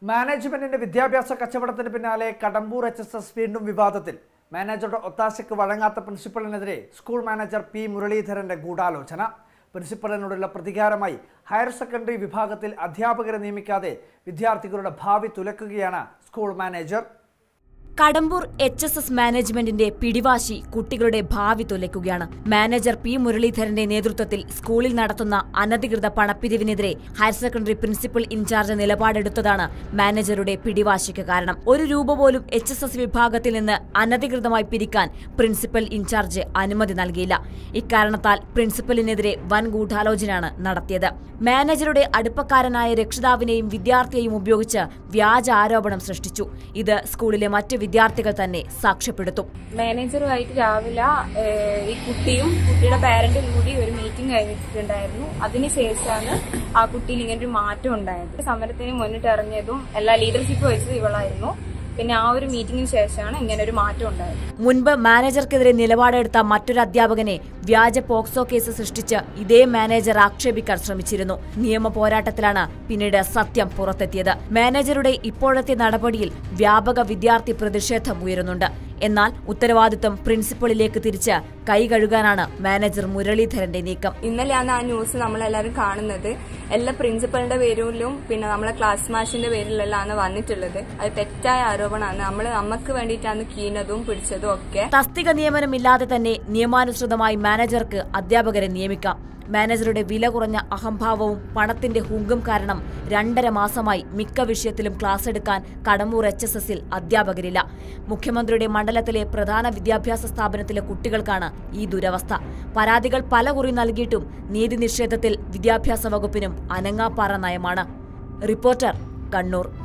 മാനേജ്മെന്റിന്റെ വിദ്യാഭ്യാസ കച്ചവടത്തിന് പിന്നാലെ കടമ്പൂർ എച്ച് എസ് എസ് വീണ്ടും വിവാദത്തിൽ മാനേജറുടെ ഒത്താശയ്ക്ക് വഴങ്ങാത്ത പ്രിൻസിപ്പലിനെതിരെ സ്കൂൾ മാനേജർ പി മുരളീധരന്റെ ഗൂഢാലോചന പ്രിൻസിപ്പലിനോടുള്ള പ്രതികാരമായി ഹയർ സെക്കൻഡറി വിഭാഗത്തിൽ അധ്യാപകരെ നിയമിക്കാതെ വിദ്യാർത്ഥികളുടെ ഭാവി തുലക്കുകയാണ് school manager Kadambur H S S മാനേജ്മെന്റിന്റെ പിടിവാശി കുട്ടികളുടെ ഭാവി തുലയ്ക്കുകയാണ് മാനേജർ പി മുരളീധരന്റെ നേതൃത്വത്തിൽ സ്കൂളിൽ നടത്തുന്ന അനധികൃത പണപ്പിരിവിനെതിരെ ഹയർ സെക്കൻഡറി പ്രിൻസിപ്പൽ ഇൻചാർജ് നിലപാടെടുത്തതാണ് മാനേജറുടെ പിടിവാശിക്ക് കാരണം ഒരു രൂപ പോലും എച്ച് എസ് എസ് വിഭാഗത്തിൽ നിന്ന് അനധികൃതമായി പിരിക്കാൻ പ്രിൻസിപ്പൽ ഇൻചാർജ് അനുമതി നൽകിയില്ല ഇക്കാരണത്താൽ പ്രിൻസിപ്പലിനെതിരെ വൻ ഗൂഢാലോചനയാണ് നടത്തിയത് മാനേജറുടെ അടുപ്പക്കാരനായ രക്ഷിതാവിനെയും വിദ്യാർത്ഥിയെയും ഉപയോഗിച്ച് വ്യാജ ആരോപണം സൃഷ്ടിച്ചു ഇത് സ്കൂളിലെ മറ്റ് വിദ്യാർത്ഥികൾ തന്നെ സാക്ഷ്യപ്പെടുത്തും മാനേജറുമായിട്ട് രാവിലെ ഏഹ്, ഈ കുട്ടിയും കുട്ടിയുടെ പാരന്റും കൂടി ഒരു മീറ്റിംഗ് കഴിഞ്ഞിട്ടുണ്ടായിരുന്നു അതിനുശേഷമാണ് ആ കുട്ടിയിൽ ഇങ്ങനെ ഒരു മാറ്റം ഉണ്ടായത് സമരത്തിന് മുന്നിട്ട് ഇറങ്ങിയതും എല്ലാ ലീഡർഷിപ്പ് വെച്ചത് ഇവളായിരുന്നു പിന്നെ ആ ഒരു മീറ്റിംഗിന് ശേഷമാണ് ഇങ്ങനെ ഒരു മാറ്റം ഉണ്ടായത് മുൻപ് മാനേജർക്കെതിരെ നിലപാടെടുത്ത മറ്റൊരു അധ്യാപകനെ വ്യാജ പോക്സോ കേസ് സൃഷ്ടിച്ച് ഇതേ മാനേജർ ആക്ഷേപിക്കാൻ ശ്രമിച്ചിരുന്നു നിയമ പോരാട്ടത്തിലാണ് പിന്നീട് സത്യം പുറത്തെത്തിയത് മാനേജറുടെ ഇപ്പോഴത്തെ നടപടിയിൽ വ്യാപക വിദ്യാർത്ഥി പ്രതിഷേധം ഉയരുന്നുണ്ട് എന്നാൽ ഉത്തരവാദിത്വം പ്രിൻസിപ്പളിലേക്ക് തിരിച്ച് കൈ കഴുകാനാണ് മാനേജർ മുരളീധരന്റെ നീക്കം ഇന്നലെയാണ് ആ ന്യൂസ് നമ്മളെല്ലാവരും കാണുന്നത് എല്ലാ പ്രിൻസിപ്പലിന്റെ പേരിലും പിന്നെ നമ്മളെ ക്ലാസ് മാഷിന്റെ പേരിലെല്ലാം വന്നിട്ടുള്ളത് അത് തെറ്റായ ആരോപണമാണ് നമ്മൾ നമുക്ക് വേണ്ടിയിട്ടാണ് കീനതും പിടിച്ചതും ഒക്കെ തസ്തിക നിയമനമില്ലാതെ തന്നെ നിയമാനുസൃതമായി മാനേജർക്ക് അധ്യാപകരെ നിയമിക്കാം മാനേജറുടെ വില കുറഞ്ഞ അഹംഭാവവും പണത്തിന്റെ ഹുങ്കും കാരണം രണ്ടര മാസമായി മിക്ക വിഷയത്തിലും ക്ലാസ് എടുക്കാൻ കടമ്പൂർ എച്ച് എസ് എസിൽ അധ്യാപകരില്ല മുഖ്യമന്ത്രിയുടെ മണ്ഡലത്തിലെ പ്രധാന വിദ്യാഭ്യാസ സ്ഥാപനത്തിലെ കുട്ടികൾക്കാണ് ഈ ദുരവസ്ഥ പരാതികൾ പല കുറി നൽകിയിട്ടും നീതി നിഷേധത്തിൽ വിദ്യാഭ്യാസ വകുപ്പിനും അനങ്ങാപ്പാറ നയമാണ് റിപ്പോർട്ടർ കണ്ണൂർ